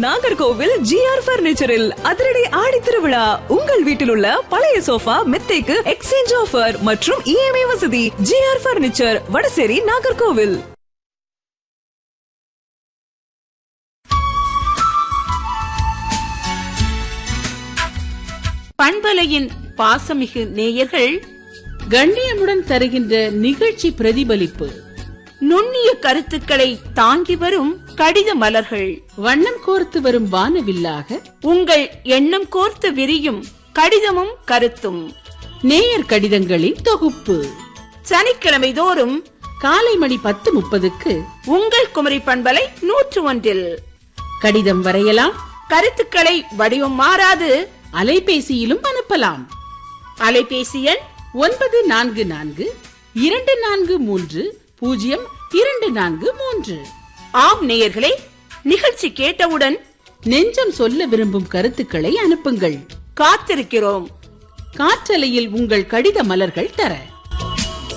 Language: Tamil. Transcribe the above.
நாகர்கோவில் ஜிஆர் பர்னிச்சரில் அதிரடி ஆடி திருவிழா உங்கள் வீட்டில் உள்ள பழைய சோஃபா மெத்தைக்கு எக்ஸ்சேஞ்ச் ஆஃபர் மற்றும் இஎம்ஐ வசதி ஜிஆர் பர்னிச்சர் வடசேரி நாகர்கோவில் பண்பலையின் பாசமிகு நேயர்கள் கண்ணியமுடன் தருகின்ற நிகழ்ச்சி பிரதிபலிப்பு நுண்ணிய கருத்துக்களை தாங்கி வரும் கடித மலர்கள் வண்ணம் கோர்த்து வரும் வானவில்லாக உங்கள் எண்ணம் கோர்த்து விரியும் கடிதமும் கருத்தும் நேயர் கடிதங்களின் தொகுப்பு சனிக்கிழமை தோறும் காலை மணி பத்து முப்பதுக்கு உங்கள் குமரி பண்பலை நூற்று ஒன்றில் கடிதம் வரையலாம் கருத்துக்களை வடிவம் மாறாது அலைபேசியிலும் அனுப்பலாம் அலைபேசி எண் ஒன்பது நான்கு நான்கு இரண்டு நான்கு மூன்று பூஜ்ஜியம் இரண்டு நான்கு மூன்று ஆம் நேயர்களே நிகழ்ச்சி கேட்டவுடன் நெஞ்சம் சொல்ல விரும்பும் கருத்துக்களை அனுப்புங்கள் காத்திருக்கிறோம் காற்றலையில் உங்கள் கடித மலர்கள் தர